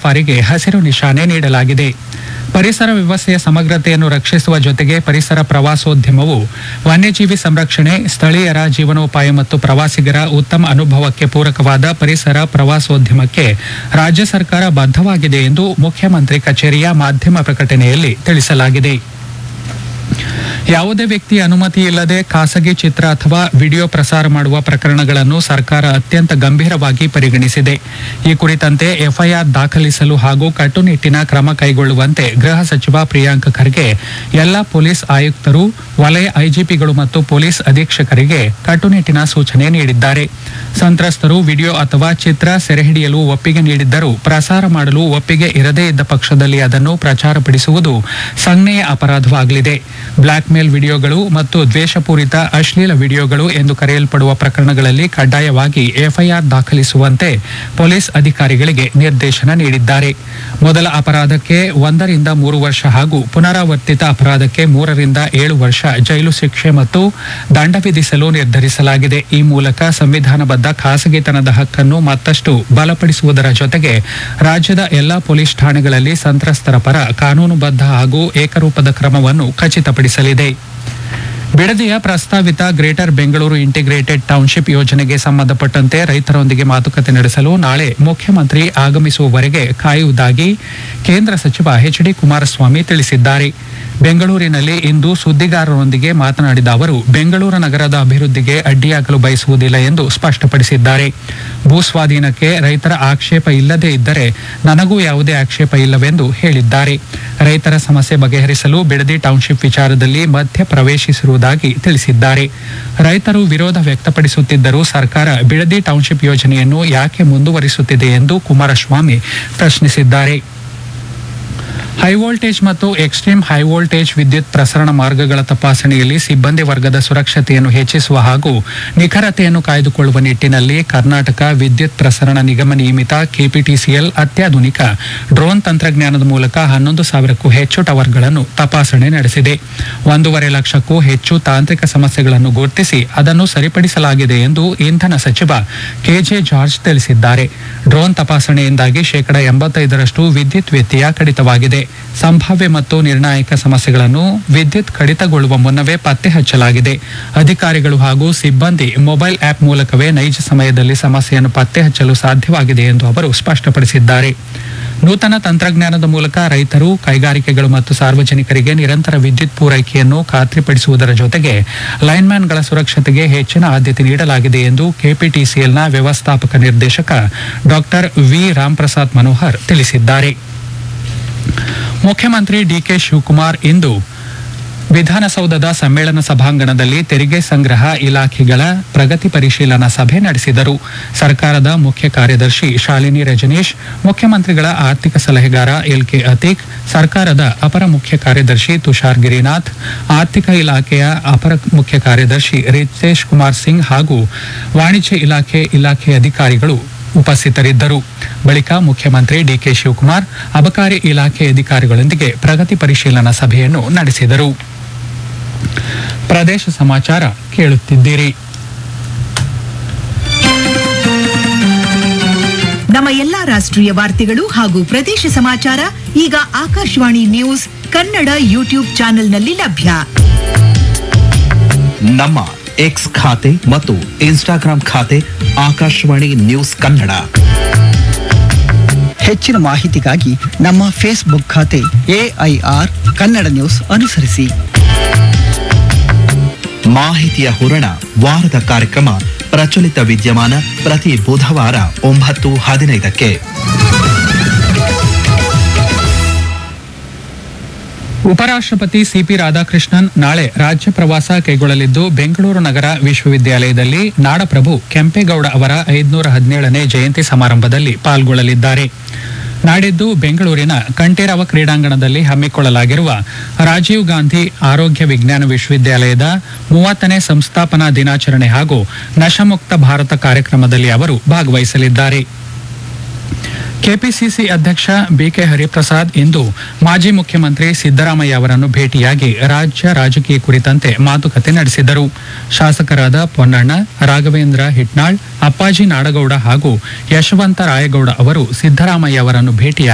ಸಫಾರಿಗೆ ಹಸಿರು ನಿಶಾನೆ ನೀಡಲಾಗಿದೆ ಪರಿಸರ ವ್ಯವಸ್ಥೆಯ ಸಮಗ್ರತೆಯನ್ನು ರಕ್ಷಿಸುವ ಜೊತೆಗೆ ಪರಿಸರ ಪ್ರವಾಸೋದ್ಯಮವು ವನ್ಯಜೀವಿ ಸಂರಕ್ಷಣೆ ಸ್ಥಳೀಯರ ಜೀವನೋಪಾಯ ಮತ್ತು ಪ್ರವಾಸಿಗರ ಉತ್ತಮ ಅನುಭವಕ್ಕೆ ಪೂರಕವಾದ ಪರಿಸರ ಪ್ರವಾಸೋದ್ಯಮಕ್ಕೆ ರಾಜ್ಯ ಸರ್ಕಾರ ಬದ್ಧವಾಗಿದೆ ಎಂದು ಮುಖ್ಯಮಂತ್ರಿ ಕಚೇರಿಯ ಮಾಧ್ಯಮ ಪ್ರಕಟಣೆಯಲ್ಲಿ ತಿಳಿಸಲಾಗಿದೆ ಯಾವುದೇ ವ್ಯಕ್ತಿ ಅನುಮತಿ ಇಲ್ಲದೆ ಖಾಸಗಿ ಚಿತ್ರ ಅಥವಾ ವಿಡಿಯೋ ಪ್ರಸಾರ ಮಾಡುವ ಪ್ರಕರಣಗಳನ್ನು ಸರ್ಕಾರ ಅತ್ಯಂತ ಗಂಭೀರವಾಗಿ ಪರಿಗಣಿಸಿದೆ ಈ ಕುರಿತಂತೆ ಎಫ್ಐಆರ್ ದಾಖಲಿಸಲು ಹಾಗೂ ಕಟ್ಟುನಿಟ್ಟಿನ ಕ್ರಮ ಕೈಗೊಳ್ಳುವಂತೆ ಗೃಹ ಸಚಿವ ಪ್ರಿಯಾಂಕ್ ಖರ್ಗೆ ಎಲ್ಲ ಪೊಲೀಸ್ ಆಯುಕ್ತರು ವಲಯ ಐಜಿಪಿಗಳು ಮತ್ತು ಪೊಲೀಸ್ ಅಧೀಕ್ಷಕರಿಗೆ ಕಟ್ಟುನಿಟ್ಟಿನ ಸೂಚನೆ ನೀಡಿದ್ದಾರೆ ಸಂತ್ರಸ್ತರು ವಿಡಿಯೋ ಅಥವಾ ಚಿತ್ರ ಸೆರೆಹಿಡಿಯಲು ಒಪ್ಪಿಗೆ ನೀಡಿದ್ದರೂ ಪ್ರಸಾರ ಮಾಡಲು ಒಪ್ಪಿಗೆ ಇರದೇ ಇದ್ದ ಪಕ್ಷದಲ್ಲಿ ಅದನ್ನು ಪ್ರಚಾರಪಡಿಸುವುದು ಸಂಜ್ಞೆಯ ಅಪರಾಧವಾಗಲಿದೆ ಬ್ಲಾಕ್ ಮೇಲ್ ವಿಡಿಯೋಗಳು ಮತ್ತು ದ್ವೇಷಪೂರಿತ ಅಶ್ಲೀಲ ವಿಡಿಯೋಗಳು ಎಂದು ಕರೆಯಲ್ಪಡುವ ಪ್ರಕರಣಗಳಲ್ಲಿ ಕಡ್ಡಾಯವಾಗಿ ಎಫ್ಐಆರ್ ದಾಖಲಿಸುವಂತೆ ಪೊಲೀಸ್ ಅಧಿಕಾರಿಗಳಿಗೆ ನಿರ್ದೇಶನ ನೀಡಿದ್ದಾರೆ ಮೊದಲ ಅಪರಾಧಕ್ಕೆ ಒಂದರಿಂದ ಮೂರು ವರ್ಷ ಹಾಗೂ ಪುನರಾವರ್ತಿತ ಅಪರಾಧಕ್ಕೆ ಮೂರರಿಂದ ಏಳು ವರ್ಷ ಜೈಲು ಶಿಕ್ಷೆ ಮತ್ತು ದಂಡ ವಿಧಿಸಲು ನಿರ್ಧರಿಸಲಾಗಿದೆ ಈ ಮೂಲಕ ಸಂವಿಧಾನಬದ್ಧ ಖಾಸಗಿತನದ ಹಕ್ಕನ್ನು ಮತ್ತಷ್ಟು ಬಲಪಡಿಸುವುದರ ಜೊತೆಗೆ ರಾಜ್ಯದ ಎಲ್ಲಾ ಪೊಲೀಸ್ ಠಾಣೆಗಳಲ್ಲಿ ಸಂತ್ರಸ್ತರ ಪರ ಕಾನೂನುಬದ್ಧ ಹಾಗೂ ಏಕರೂಪದ ಕ್ರಮವನ್ನು ಖಚಿತಪಡಿಸಲಿದೆ ಬಿಡದಿಯ ಪ್ರಸ್ತಾವಿತ ಗ್ರೇಟರ್ ಬೆಂಗಳೂರು ಇಂಟಿಗ್ರೇಟೆಡ್ ಟೌನ್ಶಿಪ್ ಯೋಜನೆಗೆ ಸಂಬಂಧಪಟ್ಟಂತೆ ರೈತರೊಂದಿಗೆ ಮಾತುಕತೆ ನಡೆಸಲು ನಾಳೆ ಮುಖ್ಯಮಂತ್ರಿ ಆಗಮಿಸುವವರೆಗೆ ಕಾಯುವುದಾಗಿ ಕೇಂದ್ರ ಸಚಿವ ಎಚ್ ಡಿ ಕುಮಾರಸ್ವಾಮಿ ತಿಳಿಸಿದ್ದಾರೆ ಬೆಂಗಳೂರಿನಲ್ಲಿ ಇಂದು ಸುದ್ದಿಗಾರರೊಂದಿಗೆ ಮಾತನಾಡಿದ ಅವರು ಬೆಂಗಳೂರು ನಗರದ ಅಭಿವೃದ್ಧಿಗೆ ಅಡ್ಡಿಯಾಗಲು ಬಯಸುವುದಿಲ್ಲ ಎಂದು ಸ್ಪಷ್ಟಪಡಿಸಿದ್ದಾರೆ ಭೂಸ್ವಾಧೀನಕ್ಕೆ ರೈತರ ಆಕ್ಷೇಪ ಇಲ್ಲದೇ ಇದ್ದರೆ ನನಗೂ ಯಾವುದೇ ಆಕ್ಷೇಪ ಇಲ್ಲವೆಂದು ಹೇಳಿದ್ದಾರೆ ರೈತರ ಸಮಸ್ಯೆ ಬಗೆಹರಿಸಲು ಬಿಡದಿ ಟೌನ್ಶಿಪ್ ವಿಚಾರದಲ್ಲಿ ಮಧ್ಯ ಪ್ರವೇಶಿಸಿರುವುದಾಗಿ ತಿಳಿಸಿದ್ದಾರೆ ರೈತರು ವಿರೋಧ ವ್ಯಕ್ತಪಡಿಸುತ್ತಿದ್ದರೂ ಸರ್ಕಾರ ಬಿಡದಿ ಟೌನ್ಶಿಪ್ ಯೋಜನೆಯನ್ನು ಯಾಕೆ ಮುಂದುವರಿಸುತ್ತಿದೆ ಎಂದು ಕುಮಾರಸ್ವಾಮಿ ಪ್ರಶ್ನಿಸಿದ್ದಾರೆ ಹೈವೋಲ್ಟೇಜ್ ಮತ್ತು ಎಕ್ಸ್ಟ್ರೀಮ್ ಹೈವೋಲ್ಟೇಜ್ ವಿದ್ಯುತ್ ಪ್ರಸರಣ ಮಾರ್ಗಗಳ ತಪಾಸಣೆಯಲ್ಲಿ ಸಿಬ್ಬಂದಿ ವರ್ಗದ ಸುರಕ್ಷತೆಯನ್ನು ಹೆಚ್ಚಿಸುವ ಹಾಗೂ ನಿಖರತೆಯನ್ನು ಕಾಯ್ದುಕೊಳ್ಳುವ ನಿಟ್ಟಿನಲ್ಲಿ ಕರ್ನಾಟಕ ವಿದ್ಯುತ್ ಪ್ರಸರಣ ನಿಗಮ ನಿಯಮಿತ ಕೆಪಿಟಿಸಿಎಲ್ ಅತ್ಯಾಧುನಿಕ ಡ್ರೋನ್ ತಂತ್ರಜ್ಞಾನದ ಮೂಲಕ ಹನ್ನೊಂದು ಸಾವಿರಕ್ಕೂ ಹೆಚ್ಚು ಟವರ್ಗಳನ್ನು ತಪಾಸಣೆ ನಡೆಸಿದೆ ಒಂದೂವರೆ ಲಕ್ಷಕ್ಕೂ ಹೆಚ್ಚು ತಾಂತ್ರಿಕ ಸಮಸ್ಯೆಗಳನ್ನು ಗುರುತಿಸಿ ಅದನ್ನು ಸರಿಪಡಿಸಲಾಗಿದೆ ಎಂದು ಇಂಧನ ಸಚಿವ ಕೆಜೆ ಜಾರ್ಜ್ ತಿಳಿಸಿದ್ದಾರೆ ಡ್ರೋನ್ ತಪಾಸಣೆಯಿಂದಾಗಿ ಶೇಕಡ ಎಂಬತ್ತೈದರಷ್ಟು ವಿದ್ಯುತ್ ವ್ಯತ್ಯಯ ಕಡಿತವಾಗಿದೆ ಸಂಭಾವ್ಯ ಮತ್ತು ನಿರ್ಣಾಯಕ ಸಮಸ್ಯೆಗಳನ್ನು ವಿದ್ಯುತ್ ಕಡಿತಗೊಳ್ಳುವ ಮುನ್ನವೇ ಪತ್ತೆ ಹಚ್ಚಲಾಗಿದೆ ಅಧಿಕಾರಿಗಳು ಹಾಗೂ ಸಿಬ್ಬಂದಿ ಮೊಬೈಲ್ ಆಪ್ ಮೂಲಕವೇ ನೈಜ ಸಮಯದಲ್ಲಿ ಸಮಸ್ಯೆಯನ್ನು ಪತ್ತೆ ಹಚ್ಚಲು ಸಾಧ್ಯವಾಗಿದೆ ಎಂದು ಅವರು ಸ್ಪಷ್ಟಪಡಿಸಿದ್ದಾರೆ ನೂತನ ತಂತ್ರಜ್ಞಾನದ ಮೂಲಕ ರೈತರು ಕೈಗಾರಿಕೆಗಳು ಮತ್ತು ಸಾರ್ವಜನಿಕರಿಗೆ ನಿರಂತರ ವಿದ್ಯುತ್ ಪೂರೈಕೆಯನ್ನು ಖಾತ್ರಿಪಡಿಸುವುದರ ಜೊತೆಗೆ ಲೈನ್ಮ್ಯಾನ್ಗಳ ಸುರಕ್ಷತೆಗೆ ಹೆಚ್ಚಿನ ಆದ್ಯತೆ ನೀಡಲಾಗಿದೆ ಎಂದು ಕೆಪಿಟಿಸಿಎಲ್ನ ವ್ಯವಸ್ಥಾಪಕ ನಿರ್ದೇಶಕ ಡಾಕ್ಟರ್ ವಿ ರಾಮ್ಪ್ರಸಾದ್ ಮನೋಹರ್ ತಿಳಿಸಿದ್ದಾರೆ ಮುಖ್ಯಮಂತ್ರಿ ಡಿಕೆ ಶಿವಕುಮಾರ್ ಇಂದು ವಿಧಾನಸೌಧದ ಸಮ್ಮೇಳನ ಸಭಾಂಗಣದಲ್ಲಿ ತೆರಿಗೆ ಸಂಗ್ರಹ ಇಲಾಖೆಗಳ ಪ್ರಗತಿ ಪರಿಶೀಲನಾ ಸಭೆ ನಡೆಸಿದರು ಸರ್ಕಾರದ ಮುಖ್ಯ ಕಾರ್ಯದರ್ಶಿ ಶಾಲಿನಿ ರಜನೀಶ್ ಮುಖ್ಯಮಂತ್ರಿಗಳ ಆರ್ಥಿಕ ಸಲಹೆಗಾರ ಎಲ್ಕೆ ಅತೀಕ್ ಸರ್ಕಾರದ ಅಪರ ಮುಖ್ಯ ಕಾರ್ಯದರ್ಶಿ ತುಷಾರ್ ಗಿರಿನಾಥ್ ಆರ್ಥಿಕ ಇಲಾಖೆಯ ಅಪರ ಮುಖ್ಯ ಕಾರ್ಯದರ್ಶಿ ರಿತೇಶ್ ಕುಮಾರ್ ಸಿಂಗ್ ಹಾಗೂ ವಾಣಿಜ್ಯ ಇಲಾಖೆ ಇಲಾಖೆ ಅಧಿಕಾರಿಗಳು ಉಪಸ್ಥಿತರಿದ್ದರು ಬಳಿಕ ಮುಖ್ಯಮಂತ್ರಿ ಡಿಕೆ ಶಿವಕುಮಾರ್ ಅಬಕಾರಿ ಇಲಾಖೆ ಅಧಿಕಾರಿಗಳೊಂದಿಗೆ ಪ್ರಗತಿ ಪರಿಶೀಲನಾ ಸಭೆಯನ್ನು ನಡೆಸಿದರು ಪ್ರದೇಶ ಸಮಾಚಾರ ಕೇಳುತ್ತಿದ್ದೀರಿ ನಮ್ಮ ಎಲ್ಲಾ ರಾಷ್ಟ್ರೀಯ ವಾರ್ತೆಗಳು ಹಾಗೂ ಪ್ರದೇಶ ಸಮಾಚಾರ ಈಗ ಆಕಾಶವಾಣಿ ನ್ಯೂಸ್ ಕನ್ನಡ ಯೂಟ್ಯೂಬ್ ಚಾನೆಲ್ನಲ್ಲಿ ಲಭ್ಯ ನಮ್ಮ ಎಕ್ಸ್ ಖಾತೆ ಮತ್ತು ಇನ್ಸ್ಟಾಗ್ರಾಂ ಖಾತೆ ಆಕಾಶವಾಣಿ ನ್ಯೂಸ್ ಕನ್ನಡ ಹೆಚ್ಚಿನ ಮಾಹಿತಿಗಾಗಿ ನಮ್ಮ ಫೇಸ್ಬುಕ್ ಖಾತೆ ಎಐಆರ್ ಕನ್ನಡ ನ್ಯೂಸ್ ಅನುಸರಿಸಿ ಮಾಹಿತಿಯ ಹೂರಣ ವಾರದ ಕಾರ್ಯಕ್ರಮ ಪ್ರಚಲಿತ ವಿದ್ಯಮಾನ ಪ್ರತಿ ಬುಧವಾರ ಒಂಬತ್ತು ಹದಿನೈದಕ್ಕೆ ಉಪರಾಷ್ಟ್ರಪತಿ ಸಿಪಿ ರಾಧಾಕೃಷ್ಣನ್ ನಾಳೆ ರಾಜ್ಯ ಪ್ರವಾಸ ಕೈಗೊಳ್ಳಲಿದ್ದು ಬೆಂಗಳೂರು ನಗರ ವಿಶ್ವವಿದ್ಯಾಲಯದಲ್ಲಿ ನಾಡಪ್ರಭು ಕೆಂಪೇಗೌಡ ಅವರ ಐದುನೂರ ಹದಿನೇಳನೇ ಜಯಂತಿ ಸಮಾರಂಭದಲ್ಲಿ ಪಾಲ್ಗೊಳ್ಳಲಿದ್ದಾರೆ ನಾಡಿದ್ದು ಬೆಂಗಳೂರಿನ ಕಂಠೀರವ ಕ್ರೀಡಾಂಗಣದಲ್ಲಿ ಹಮ್ಮಿಕೊಳ್ಳಲಾಗಿರುವ ರಾಜೀವ್ ಗಾಂಧಿ ಆರೋಗ್ಯ ವಿಜ್ಞಾನ ವಿಶ್ವವಿದ್ಯಾಲಯದ ಮೂವತ್ತನೇ ಸಂಸ್ಥಾಪನಾ ದಿನಾಚರಣೆ ಹಾಗೂ ನಶಮುಕ್ತ ಭಾರತ ಕಾರ್ಯಕ್ರಮದಲ್ಲಿ ಅವರು ಭಾಗವಹಿಸಲಿದ್ದಾರೆ ಕೆಪಿಸಿಸಿ ಅಧ್ಯಕ್ಷ ಬಿಕೆ ಹರಿಪ್ರಸಾದ್ ಇಂದು ಮಾಜಿ ಮುಖ್ಯಮಂತ್ರಿ ಸಿದ್ದರಾಮಯ್ಯ ಅವರನ್ನು ಭೇಟಿಯಾಗಿ ರಾಜ್ಯ ರಾಜಕೀಯ ಕುರಿತಂತೆ ಮಾತುಕತೆ ನಡೆಸಿದರು ಶಾಸಕರಾದ ಪೊನ್ನಣ್ಣ ರಾಘವೇಂದ್ರ ಹಿಟ್ನಾಳ್ ಅಪ್ಪಾಜಿ ನಾಡಗೌಡ ಹಾಗೂ ಯಶವಂತ ರಾಯಗೌಡ ಅವರು ಸಿದ್ದರಾಮಯ್ಯ ಅವರನ್ನು ಭೇಟಿಯಾಗಿ